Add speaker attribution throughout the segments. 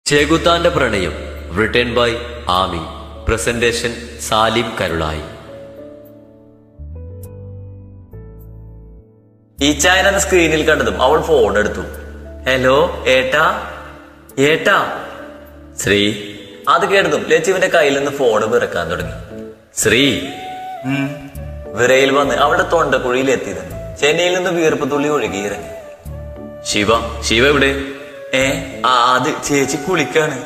Speaker 1: ചേകുത്താന്റെ പ്രണയം return by Aami presentation Salim Karulai
Speaker 2: ഈ ചായന സ്ക്രീനിൽ കണ്ടതും അവൾ ഫോൺ എടുത്തു ഹലോ ഏട്ടാ ഏട്ടാ ശ്രീ അത് കേട്ടതും ലച്ചുവിന്റെ കയ്യിൽ നിന്ന് ഫോൺ വിറക്കാൻ തുടങ്ങി ശ്രീ ഉം. വിറയിൽ വന്ന് അവളുടെ തൊണ്ടക്കുഴിയിൽ എത്തിയിരുന്നു ചെന്നൈയിൽ നിന്ന് വീർപ്പ് തുള്ളി ഒഴുകി ഇറങ്ങി ശിവ ശിവ എവിടെ ഏ ആ അത് ചേച്ചി കുളിക്കാണ്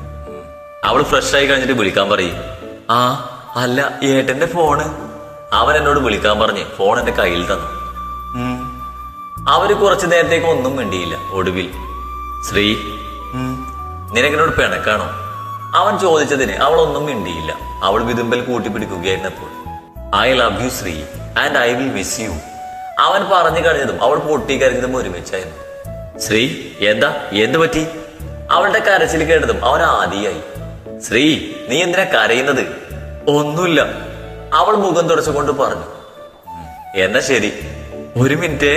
Speaker 2: അവൾ ഫ്രഷ് ആയി കഴിഞ്ഞിട്ട് വിളിക്കാൻ പറയും ആ അല്ല ഏട്ടന്റെ ഫോണ് അവൻ എന്നോട് വിളിക്കാൻ പറഞ്ഞ് ഫോൺ എന്റെ കയ്യിൽ തന്നു ഉം. അവര് കുറച്ചു നേരത്തേക്ക് ഒന്നും മിണ്ടിയില്ല ഒടുവിൽ ശ്രീ ഉം, നിനക്കെന്നോട് പിണക്കാണോ അവൻ ചോദിച്ചതിന് അവൾ ഒന്നും മിണ്ടിയില്ല അവൾ വിതുമ്പൽ കൂട്ടിപ്പിടിക്കുകയായിരുന്നപ്പോൾ I love you Sree and I will miss you അവൻ പറഞ്ഞു കഴിഞ്ഞതും അവൾ പൊട്ടിക്കരഞ്ഞതും ഒരുമിച്ചായിരുന്നു ശ്രീ എന്താ എന്ത് പറ്റി അവളുടെ കരച്ചിൽ കേട്ടതും അവൻ ആദിയായി ശ്രീ നീ എന്തിനാ കരയുന്നത് ഒന്നുമില്ല അവൾ മുഖം തുടച്ചുകൊണ്ട് പറഞ്ഞു "ഉം, എന്നാ ശരി ഒരു മിനിറ്റ്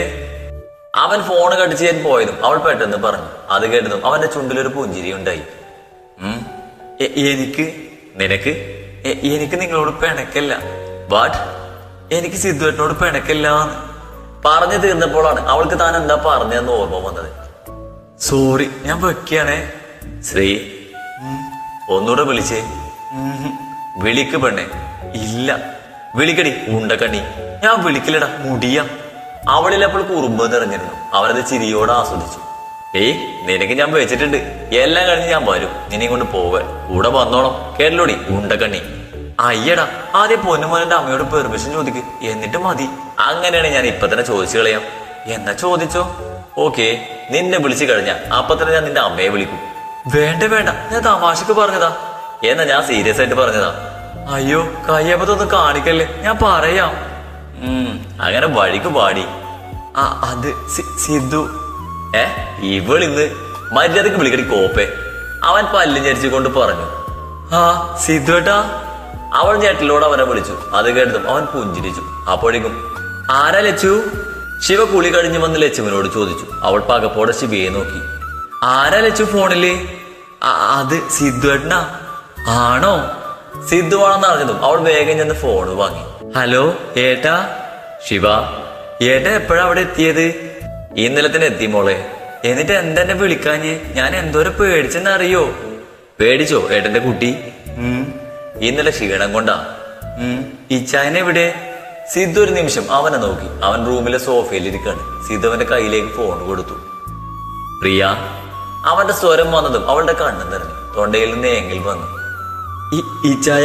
Speaker 2: അവൻ ഫോൺ കടിച്ചു ചെയ്യാൻ പോയതും അവൾ പെട്ടെന്ന് പറഞ്ഞു അത് കേട്ടതും അവന്റെ ചുണ്ടിലൊരു പുഞ്ചിരി ഉണ്ടായി "ഉം, എ- എനിക്ക് നിനക്ക് എ- എനിക്ക് നിങ്ങളോട് പിണക്കല്ല വാട്ട് എനിക്ക് സിദ്ധുവേട്ടനോട് പിണക്കല്ല പറഞ്ഞു തീർന്നപ്പോഴാണ് അവൾക്ക് താൻ എന്താ പറഞ്ഞതെന്ന് ഓർമ്മ വന്നത് സോറി ഞാൻ വെക്കുകയാണേ ശ്രീ ഉം, ഒന്നൂടെ വിളിച്ചേ ഉം, വിളിക്ക് പെണ്ണെ ഇല്ല വിളിക്കടി ഉണ്ടക്കണ്ണി ഞാൻ വിളിക്കില്ലടാ മുടിയ അവളിൽ അപ്പോൾ കുറുമ്പ് നിറഞ്ഞിരുന്നു അവനത് ചിരിയോടെ ആസ്വദിച്ചു ഏയ് നിനക്ക് ഞാൻ വെച്ചിട്ടുണ്ട് എല്ലാം കഴിഞ്ഞ് ഞാൻ വരും നിന്നെ കൊണ്ട് പോവാൻ കൂടെ വന്നോണം കേരളോടി ഉണ്ടക്കണ്ണി അയ്യടാ ആദ്യം പൊന്നുമോനന്റെ അമ്മയോട് പെർമിഷൻ ചോദിക്ക് എന്നിട്ട് മതി അങ്ങനെയാണ് ഞാൻ ഇപ്പൊ തന്നെ ചോദിച്ചു കളയാം എന്നാ ചോദിച്ചോ ഓക്കെ നിന്നെ വിളിച്ചു കഴിഞ്ഞാ അപ്പൊ തന്നെ ഞാൻ നിന്റെ അമ്മയെ വിളിക്കും വേണ്ട വേണ്ട ഞാൻ തമാശക്ക് പറഞ്ഞതാ എന്നാ ഞാൻ സീരിയസ് ആയിട്ട് പറഞ്ഞതാ അയ്യോ കയ്യപ്പത്തൊന്നും കാണിക്കല്ലേ ഞാൻ പറയാം ഉം, അങ്ങനെ വഴിക്ക് പാടി ആ അത് സി- സിദ്ധു ഏ ഇവളിന്ന് മര്യാദക്ക് വിളിക്കടി കോപ്പെ അവൻ പല്ലും ഞരിച്ചുകൊണ്ട് പറഞ്ഞു ആ സിദ്ധു ഏട്ടാ അവൾ ഞെട്ടലോട് അവനെ വിളിച്ചു അത് കേട്ടതും അവൻ പുഞ്ചിരിച്ചു അപ്പോഴേക്കും ആരാ ലച്ചു ശിവ കുളി കഴിഞ്ഞു വന്ന് ലച്ചുവിനോട് ചോദിച്ചു അവൾ പകപ്പോടെ ശിവയെ നോക്കി ആരാ ലച്ചു ഫോണില് "ആ, അത് സിദ്ധുവേട്ടനാ ആണോ സിദ്ധുവാണെന്ന് അറിഞ്ഞതും അവൾ വേഗം ചെന്ന് ഫോൺ വാങ്ങി ഹലോ ഏട്ടാ ശിവ ഏട്ടൻ എപ്പോഴാ അവിടെ എത്തിയത് ഇന്നലെ തന്നെ എത്തി മോളെ എന്നിട്ട് എന്തെന്നെ വിളിക്കാഞ്ഞ് ഞാൻ എന്തോരം പേടിച്ചെന്നറിയോ പേടിച്ചോ ഏട്ടന്റെ കുട്ടി ഉം. ഇന്നലെ ക്ഷീണം കൊണ്ടാ ഉം. ഇച്ചായൻ എവിടെ സിദ്ധു ഒരു നിമിഷം അവനെ നോക്കി അവൻ റൂമിലെ സോഫയിൽ ഇരിക്കാണ് സിദ്ധു അവന്റെ കയ്യിലേക്ക് ഫോൺ കൊടുത്തു പ്രിയ അവന്റെ സ്വരം വന്നതും അവളുടെ കണ്ണു നിറഞ്ഞു തൊണ്ടയിൽ നിന്ന് ഏങ്ങിൽ വന്നു "ഇ- ഇച്ചായ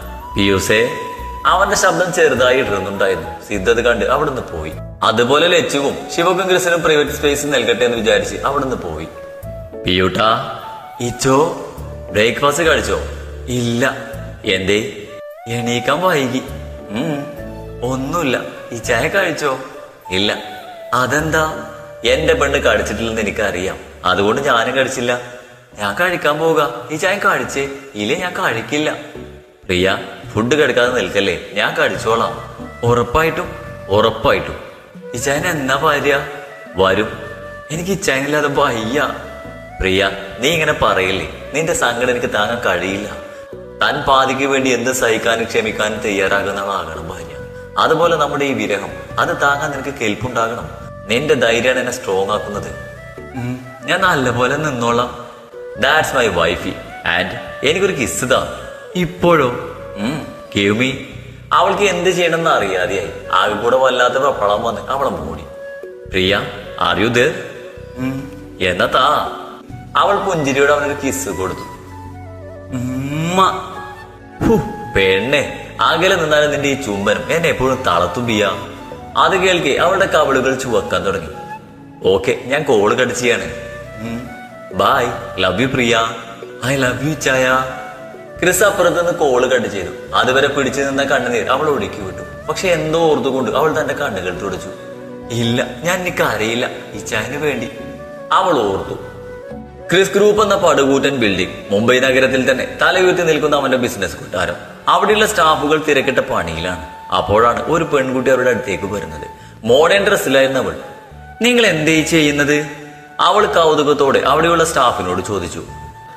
Speaker 2: പിയൂസേ അവന്റെ ശബ്ദം ചെറുതായി ഇടുന്നുണ്ടായിരുന്നു സിദ്ധ അത് കണ്ട് അവിടുന്ന് പോയി അതുപോലെ ലച്ചുവും ശിവകംഗ്രസിനും പ്രൈവറ്റ് സ്പേസ് നൽകട്ടെ എന്ന് വിചാരിച്ച് അവിടുന്ന് പോയി പിയൂട്ടാ ഇച്ചോ ബ്രേക്ക്ഫാസ്റ്റ് കഴിച്ചോ ഇല്ല എന്തേ എണീക്കാൻ വൈകി ഉം, ഒന്നുമില്ല ഈ ചായ കഴിച്ചോ ഇല്ല അതെന്താ എന്റെ പെണ്ണ് കഴിച്ചിട്ടില്ലെന്ന് എനിക്കറിയാം അതുകൊണ്ട് ഞാനും കഴിച്ചില്ല ഞാൻ കഴിക്കാൻ പോവുക ഈ ചായ കഴിച്ചേ ഇല്ലേ ഞാൻ കഴിക്കില്ല പ്രിയ ഫുഡ് കഴിക്കാതെ നിൽക്കല്ലേ ഞാൻ കഴിച്ചോളാം ഉറപ്പായിട്ടും ഉറപ്പായിട്ടും ഇച്ചായൻ എന്നാ ഭാര്യ വരും എനിക്ക് ഇച്ചായനില്ലാതെ വയ്യ പ്രിയ നീ ഇങ്ങനെ പറയില്ലേ നിന്റെ സങ്കടം എനിക്ക് താങ്ങാൻ കഴിയില്ല താൻ പാതിക്ക് വേണ്ടി എന്ത് സഹിക്കാനും ക്ഷമിക്കാനും തയ്യാറാകുന്ന ആളാകണം ഭാര്യ അതുപോലെ നമ്മുടെ ഈ വിരഹം അത് താങ്ങാൻ നിനക്ക് കെൽപ്പുണ്ടാകണം നിന്റെ ധൈര്യമാണ് എന്നെ സ്ട്രോങ് ആക്കുന്നത് ഉം, ഞാൻ നല്ലപോലെ നിന്നോളാം ദാറ്റ്സ് മൈ വൈഫി ആൻഡ് എനിക്കൊരു കിസ് താ ഇപ്പോഴോ കേമി അവൾക്ക് എന്ത് ചെയ്യണമെന്ന് അറിയാതെയായി ആകെ കൂടെ വല്ലാത്ത വെപ്പളം വന്ന് അവളെ മൂടി പ്രിയ അറിയൂ എന്നാ താ അവൾ പുഞ്ചിരിയോട് അവനൊരു കിസ് കൊടുത്തു ഉമ്മ. ഹു, പെണ്ണെ അകലെ നിന്നാലും നിന്റെ ഈ ചുംബനം എന്നെ എപ്പോഴും തളത്തുമ്പിയ അത് കേൾക്കെ അവളുടെ കവിളുകൾ ചുവക്കാൻ തുടങ്ങി ഓക്കെ ഞാൻ കോള് കട്ട് ചെയ്യാണ് bye love you Priya I love you ചായ ക്രിസ് അപ്പുറത്ത് നിന്ന് കോള് കട്ട് ചെയ്തു അതുവരെ പിടിച്ചു നിന്ന കണ്ണുനീർ അവൾ ഒടുക്കി വിട്ടു പക്ഷെ എന്തോ ഓർത്തുകൊണ്ട് അവൾ തന്റെ കണ്ണുകൾ തുടച്ചു ഇല്ല ഞാൻ എനിക്ക് അറിയില്ല ഈ ചായന് വേണ്ടി അവൾ ഓർത്തു ക്രിസ് ഗ്രൂപ്പ് എന്ന പടുകൂറ്റൻ ബിൽഡിംഗ് മുംബൈ നഗരത്തിൽ തന്നെ തലയുയർത്തി നിൽക്കുന്ന അവന്റെ ബിസിനസ് കൊട്ടാരം അവിടെയുള്ള സ്റ്റാഫുകൾ തിരക്കിട്ട പണിയിലാണ് അപ്പോഴാണ് ഒരു പെൺകുട്ടി അവരുടെ അടുത്തേക്ക് വരുന്നത് മോഡേൺ ഡ്രസ്സിലായിരുന്ന അവൾ നിങ്ങൾ എന്തേ ചെയ്യുന്നത് അവൾ കൗതുകത്തോടെ അവിടെയുള്ള സ്റ്റാഫിനോട് ചോദിച്ചു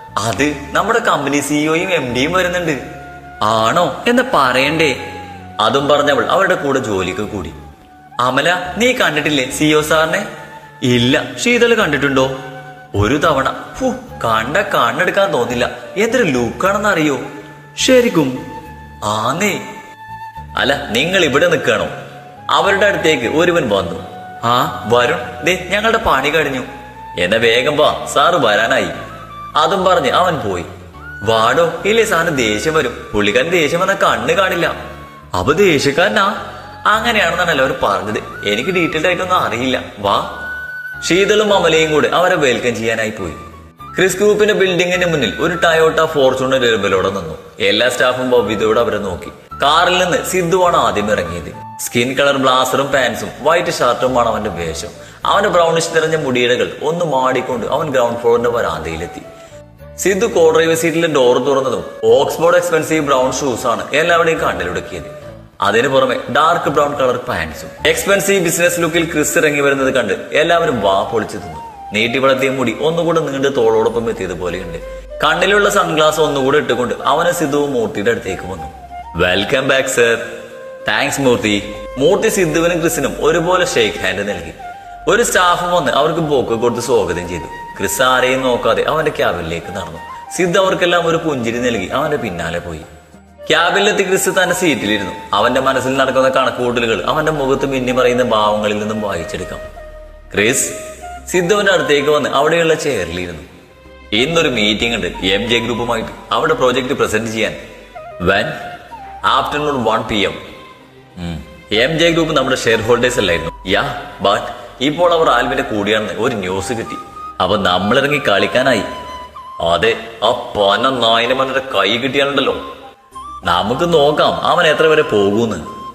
Speaker 2: അത് നമ്മുടെ കമ്പനി സിഇഒയും എം ഡിയും വരുന്നുണ്ട് ആണോ എന്ന് പറയണ്ടേ അതും പറഞ്ഞവൾ അവരുടെ കൂടെ ജോലിക്ക് കൂടി അമല നീ കണ്ടിട്ടില്ലേ സിഇഒ സാറിനെ ഇല്ല ശീതൾ കണ്ടിട്ടുണ്ടോ ഒരു തവണ ഹു കണ്ട കണ്ണെടുക്കാൻ തോന്നില്ല എന്തൊരു ലുക്കാണെന്ന് അറിയോ ശരിക്കും ആന്നേ അല്ല നിങ്ങൾ ഇവിടെ നിൽക്കണോ അവരുടെ അടുത്തേക്ക് ഒരുവൻ വന്നു ആ വരുൺ ദേ ഞങ്ങളുടെ പണി കഴിഞ്ഞു എന്നെ വേഗം വാ സാറ് വരാനായി അതും പറഞ്ഞ് അവൻ പോയി വാടോ ഇല്ലേ സാറിന് ദേഷ്യം വരും പുള്ളിക്കാരൻ ദേഷ്യം വന്ന കണ്ണ് കാണില്ല അപ്പൊ ദേഷ്യക്കാരനാ അങ്ങനെയാണെന്നാണല്ലോ അവർ പറഞ്ഞത് എനിക്ക് ഡീറ്റെയിൽഡ് ആയിട്ടൊന്നും അറിയില്ല വാ ശീതളും അമലയും കൂടെ അവരെ വെൽക്കം ചെയ്യാനായി പോയി ക്രിസ് ഗ്രൂപ്പിന്റെ ബിൽഡിങ്ങിന് മുന്നിൽ ഒരു ടയോട്ട ഫോർച്യൂണർ എറുമ്പലോടെ നിന്നു എല്ലാ സ്റ്റാഫും ഭവ്യതയോടെ അവരെ നോക്കി കാറിൽ നിന്ന് സിദ്ധുവാണ് ആദ്യം ഇറങ്ങിയത് സ്കിൻ കളർ ബ്ലാസറും പാൻസും വൈറ്റ് ഷർട്ടുമാണ് അവന്റെ വേഷം അവന്റെ ബ്രൗണിഷ് നിറഞ്ഞ മുടിയിഴകൾ ഒന്ന് മാടിക്കൊണ്ട് അവൻ ഗ്രൗണ്ട് ഫ്ലോറിന്റെ വരാന്തയിലെത്തി സിദ്ധു കോ ഡ്രൈവർ സീറ്റിലെ ഡോർ തുറന്നതും ഓക്സ്ഫോർഡ് എക്സ്പെൻസീവ് ബ്രൗൺ ഷൂസ് ആണ് എല്ലാവരുടെയും കണ്ണിലുടക്കിയത് അതിനു പുറമെ ഡാർക്ക് ബ്രൗൺ കളർ പാൻസും എക്സ്പെൻസീവ് ബിസിനസ് ലുക്കിൽ ക്രിസ് ഇറങ്ങി വരുന്നത് കണ്ട് എല്ലാവരും വാ പൊളിച്ചു തിന്നു നീട്ടി വളർത്തിയ മുടി ഒന്നുകൂടെ നീണ്ട് തോളോടൊപ്പം എത്തിയതുപോലെയുണ്ട് കണ്ണിലുള്ള സൺഗ്ലാസ് ഒന്നുകൂടെ ഇട്ടുകൊണ്ട് അവന് സിദ്ധുവും മൂർത്തിയുടെ അടുത്തേക്ക് വന്നു welcome back sir thanks Murthy Murthy സിദ്ധുവിനും ക്രിസിനും ഒരുപോലെ ഷേക്ക് ഹാൻഡ് നൽകി ഒരു സ്റ്റാഫ് വന്ന് അവർക്ക് പോക്ക് കൊടുത്ത് സ്വാഗതം ചെയ്തു ക്രിസ് ആരെയും നോക്കാതെ അവന്റെ ക്യാബിനിലേക്ക് നടന്നു സിദ്ധു അവർക്കെല്ലാം ഒരു പുഞ്ചിരി നൽകി അവന്റെ പിന്നാലെ പോയി ക്യാബിനിലെത്തി ക്രിസ് തന്റെ സീറ്റിലിരുന്നു അവന്റെ മനസ്സിൽ നടക്കുന്ന കണക്കുകൂട്ടലുകൾ അവന്റെ മുഖത്ത് മിന്നി പറയുന്ന ഭാവങ്ങളിൽ നിന്നും വായിച്ചെടുക്കാം ക്രിസ് സിദ്ധുവിന്റെ അടുത്തേക്ക് വന്ന് അവിടെയുള്ള ചെയറിലിരുന്നു ഇന്നൊരു മീറ്റിംഗ് ഉണ്ട് എം ജെ ഗ്രൂപ്പുമായിട്ട് അവിടെ പ്രോജക്ട് പ്രസന്റ് ചെയ്യാൻ when afternoon one P M M J group നമ്മുടെ ഷെയർ ഹോൾഡേഴ്സ് അല്ലായിരുന്നു യാ ബട്ട് ഇപ്പോൾ അവർ ആൽവിന്റെ കൂടിയാണെന്ന് ഒരു ന്യൂസ് കിട്ടി അപ്പൊ നമ്മളിറങ്ങി കളിക്കാനായി അതെ ആ പന നായന മനുടെ കൈ കിട്ടിയാലുണ്ടല്ലോ നമുക്ക് നോക്കാം അവൻ എത്ര വരെ പോകൂന്ന്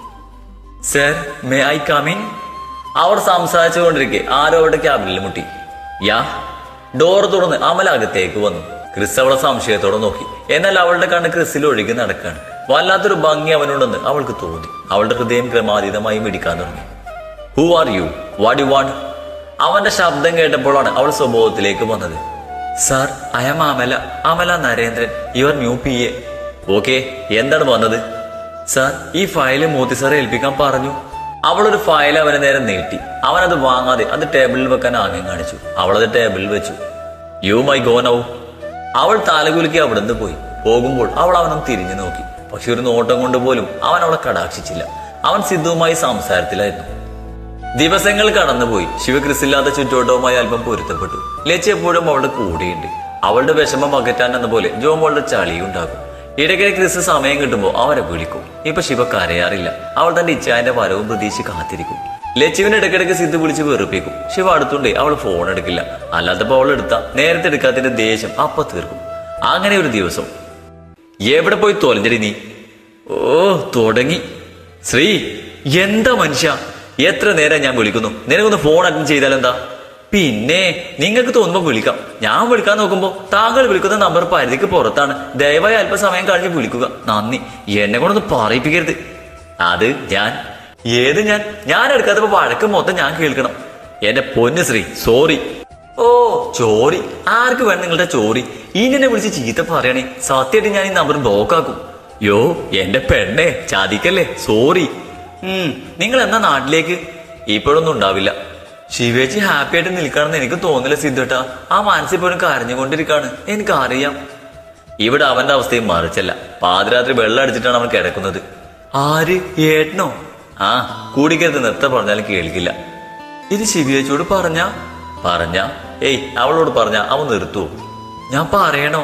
Speaker 2: സർ മേ ഐ കമിൻ അവർ സംസാരിച്ചുകൊണ്ടിരിക്കെ ആരോ അവരുടെ ക്യാബിനിൽ മുട്ടി യാ ഡോർ തുറന്ന് അമല അകത്തേക്ക് വന്നു ക്രിസ് അവളെ സംശയത്തോടെ നോക്കി എന്നാൽ അവളുടെ കണ്ണ് ക്രിസിൽ ഒഴുകി നടക്കാണ് വല്ലാത്തൊരു ഭംഗി അവനുണ്ടെന്ന് അവൾക്ക് തോന്നി അവളുടെ ഹൃദയം ക്രമാതീതമായി മിടിക്കാൻ തുടങ്ങി who are you what you want അവന്റെ ശബ്ദം കേട്ടപ്പോഴാണ് അവൾ സ്വഭാവത്തിലേക്ക് വന്നത് sir I'm Amala Amala Narendran your new P A okay എന്താണ് വന്നത് സാർ ഈ ഫയല് മോത്തി സാറെ ഏൽപ്പിക്കാൻ പറഞ്ഞു അവളൊരു ഫയൽ അവന് നേരെ നീട്ടി അവനത് വാങ്ങാതെ അത് ടേബിളിൽ വെക്കാൻ ആംഗ്യം കാണിച്ചു അവളത് ടേബിളിൽ വെച്ചു യു മൈ ഗോ നൗ അവൾ താലകുലുക്കി അവിടുന്ന് പോയി പോകുമ്പോൾ അവൾ അവനും തിരിഞ്ഞു നോക്കി പക്ഷെ ഒരു നോട്ടം കൊണ്ട് പോലും അവൻ അവളെ കടാക്ഷിച്ചില്ല അവൻ സിദ്ധുവുമായി സംസാരത്തിലായിരുന്നു ദിവസങ്ങൾ കടന്നുപോയി ശിവക്രിസില്ലാത്ത ചുറ്റോട്ടവുമായി അല്പം പൊരുത്തപ്പെട്ടു ലച്ചി എപ്പോഴും അവളുടെ കൂടെയുണ്ട് അവളുടെ വിഷമം അകറ്റാൻ എന്ന പോലെ ജോമോളുടെ ചളിയുണ്ടാകും ഇടയ്ക്കിടെ ക്രിസ് സമയം കിട്ടുമ്പോൾ അവരെ വിളിക്കും ഇപ്പൊ ശിവ കരയാറില്ല അവൾ തന്റെ ഇച്ഛാന്റെ വരവും പ്രതീക്ഷിച്ച് കാത്തിരിക്കും ലച്ചുവിന് ഇടയ്ക്കിടയ്ക്ക് സിദ്ധു വിളിച്ച് വെറുപ്പിക്കും ശിവ അടുത്തുണ്ടേ അവൾ ഫോൺ എടുക്കില്ല അല്ലാത്തപ്പോ അവൾ എടുത്ത നേരത്തെ എടുക്കാത്തതിന്റെ ദേഷ്യം അപ്പൊ തീർക്കും അങ്ങനെ ഒരു ദിവസം എവിടെ പോയി തോലഞ്ഞടി നീ ഓ തുടങ്ങി ശ്രീ എന്താ മനുഷ്യ എത്ര നേരം ഞാൻ വിളിക്കുന്നു നിനക്കൊന്ന് ഫോൺ അറ്റൻഡ് ചെയ്താൽ എന്താ പിന്നെ നിങ്ങൾക്ക് തോന്നുമ്പോ വിളിക്കാം ഞാൻ വിളിക്കാൻ നോക്കുമ്പോ താങ്കൾ വിളിക്കുന്ന നമ്പർ പരിധിക്ക് പുറത്താണ് ദയവായി അല്പസമയം കഴിഞ്ഞ് വിളിക്കുക നന്ദി എന്നെ കൊണ്ടൊന്ന് പറയിപ്പിക്കരുത് അത് ഞാൻ ഏത് ഞാൻ ഞാൻ എടുക്കാത്തപ്പോ വഴക്ക് മൊത്തം ഞാൻ കേൾക്കണം എന്റെ പൊന്ന് ശ്രീ സോറി ഓ ചോറി ആർക്ക് വേണം നിങ്ങളുടെ ചോറി ഇങ്ങനെ വിളിച്ച് ചീത്ത പറയണേ സത്യമായിട്ട് ഞാൻ ഈ നമ്പർ ബ്ലോക്ക് ആക്കും യോ എന്റെ പെണ്ണേ ചാതിക്കല്ലേ സോറി ഉം നിങ്ങൾ എന്നാ നാട്ടിലേക്ക് ഇപ്പോഴൊന്നും ഉണ്ടാവില്ല ശിവേച്ചി ഹാപ്പി ആയിട്ട് നിൽക്കണമെന്ന് എനിക്ക് തോന്നില്ല സിദ്ധുട്ടാ ആ മനസ്സിൽ പോലും കരഞ്ഞുകൊണ്ടിരിക്കാണ് എനിക്കറിയാം ഇവിടെ അവന്റെ അവസ്ഥയും മറിച്ചല്ല പാതിരാത്രി വെള്ളം അടിച്ചിട്ടാണ് അവൻ കിടക്കുന്നത് ആര് ഏട്ടനോ ആ കൂടിക്കരുത് നിർത്ത പറഞ്ഞാലും കേൾക്കില്ല ഇത് ശിവേച്ചിയോട് പറഞ്ഞ പറഞ്ഞ ഏയ് അവളോട് പറഞ്ഞ അവൻ നിർത്തുവോ ഞാൻ പറയണോ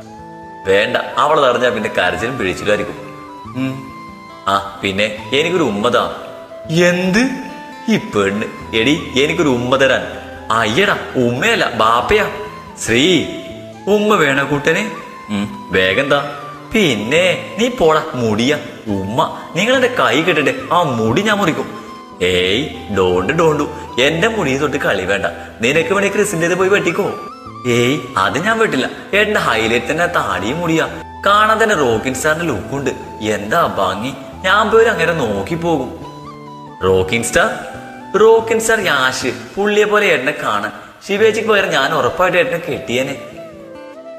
Speaker 2: വേണ്ട അവൾ അറിഞ്ഞാ പിന്നെ കരച്ചിലും പിഴിച്ചിലായിരിക്കും ഉം. ആ പിന്നെ എനിക്കൊരു ഉമ്മതാ എന്ത് ഈ പെണ്ണ് എടി എനിക്കൊരു ഉമ്മ തരാൻ അയ്യടാ ഉമ്മയല്ല ബാപ്പയാ ശ്രീ ഉമ്മ വേണ കൂട്ടനെ ഉം, വേഗം എന്താ പിന്നെ നീ പോടാ മുടിയ ഉമ്മ നിങ്ങൾ എന്റെ കൈ കെട്ടിട്ട് ആ മുടി ഞാൻ മുറിക്കും ഏയ് ഡോണ്ട് ഡോണ്ടു എന്റെ മുടി തൊട്ട് കളി വേണ്ട നിനക്ക് വേണേ ക്രിസിന്റെ പോയി വെട്ടിക്കോ ഏയ് അത് ഞാൻ വെട്ടില്ല ഏട്ടന്റെ ഹൈലൈറ്റ് തന്നെ താടിയും മുടിയാ കാണാൻ തന്നെ റോക്കിൻ സ്റ്റാറിന്റെ ലുക്കുണ്ട് എന്താ ഭംഗി ഞാൻ പോയി അങ്ങനെ നോക്കി പോകും rocking star rocking star Yash പുള്ളിയെ പോലെ ഏട്ടനെ കാണാൻ ശിവേച്ചിക്ക് പകരം ഞാൻ ഉറപ്പായിട്ട് ഏട്ടനെ കെട്ടിയേനെ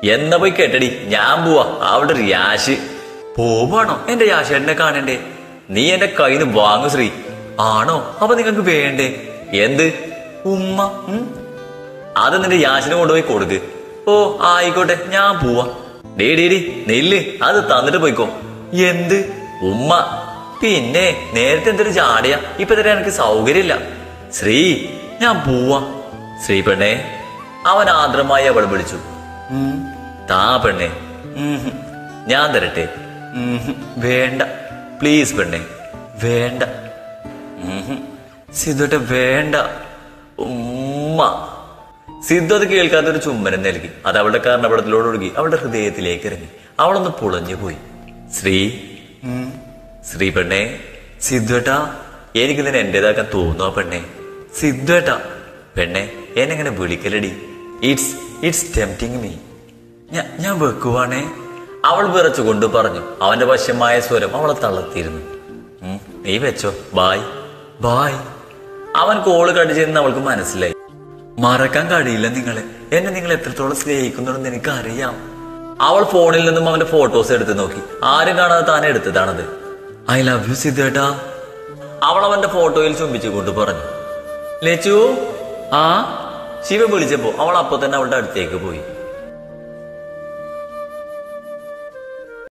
Speaker 2: എന്നാ പോയി കേട്ടടി ഞാൻ പോവാ അവിടെ ഒരു യാശ് പോവാണോ എന്റെ യാശേട്ടനെ കാണണ്ടേ നീ എന്റെ കയ്യിൽ നിന്ന് വാങ്ങു ശ്രീ ആണോ അപ്പൊ നിങ്ങൾക്ക് വേണ്ടേ എന്ത് ഉമ്മ ഉം? അത് നിന്റെ യാശിന് കൊണ്ടുപോയി കൊടുക്ക് ഓ ആയിക്കോട്ടെ ഞാൻ പോവാ ഡേ ഡേ ഡേ നെല്ല് അത് തന്നിട്ട് പോയിക്കോ എന്ത് ഉമ്മ പിന്നെ നേരത്തെ എന്തൊരു ചാടിയ ഇപ്പൊ തരാൻ എനിക്ക് സൗകര്യമില്ല ശ്രീ ഞാൻ പോവാ ശ്രീ പെണ്ണെ അവൻ ആദ്രമായി അവൾ വിളിച്ചു "ഉം, താ പെണ്ണെ ഉം ഹും. ഞാൻ തരട്ടെ ഉം ഹും. വേണ്ട പ്ലീസ് പെണ്ണെ വേണ്ട സിദ്ധുട്ടെ വേണ്ട ഉമ്മ സിദ്ധു അത് കേൾക്കാത്ത ഒരു ചുമ്മനം നൽകി അത് അവളുടെ കാരണപടത്തിലോട് ഒഴുകി അവളുടെ ഹൃദയത്തിലേക്ക് ഇറങ്ങി അവളൊന്ന് പുളഞ്ഞു പോയി ശ്രീ ഉം, ശ്രീ പെണ്ണെ സിദ്ധുട്ടാ എനിക്ക് ഇതിനെ എന്റേതാക്കാൻ തോന്നുക പെണ്ണെ സിദ്ധുട്ടാ പെണ്ണെ എന്നെങ്ങനെ വിളിക്കലടി ഇറ്റ്സ് ഇറ്റ്സ് ടെംപ്റ്റിങ് മീ ഞാ- ഞാൻ വെക്കുവാണേ അവൾ വിറച്ചുകൊണ്ട് പറഞ്ഞു അവന്റെ വശ്യമായ സ്വരം അവളെ തളർത്തിയിരുന്നു ഉം, നീ വെച്ചോ ബായ് ബായ് അവൻ കോള് കടിച്ചെന്ന് അവൾക്ക് മനസ്സിലായി മറക്കാൻ കഴിയില്ല നിങ്ങളെ എന്നെ നിങ്ങൾ എത്രത്തോളം സ്നേഹിക്കുന്നുണ്ടെന്ന് എനിക്ക് അറിയാം അവൾ ഫോണിൽ നിന്നും അവന്റെ ഫോട്ടോസ് എടുത്ത് നോക്കി ആരും കാണാതെ താൻ എടുത്തതാണത് ഐ ലവ് യു സിദ്ധേട്ടാ അവൾ അവന്റെ ഫോട്ടോയിൽ ചുംബിച്ചുകൊണ്ട് പറഞ്ഞു ലച്ചു ആ ശിവ വിളിച്ചപ്പോ അവൾ അപ്പൊ തന്നെ അവളുടെ അടുത്തേക്ക് പോയി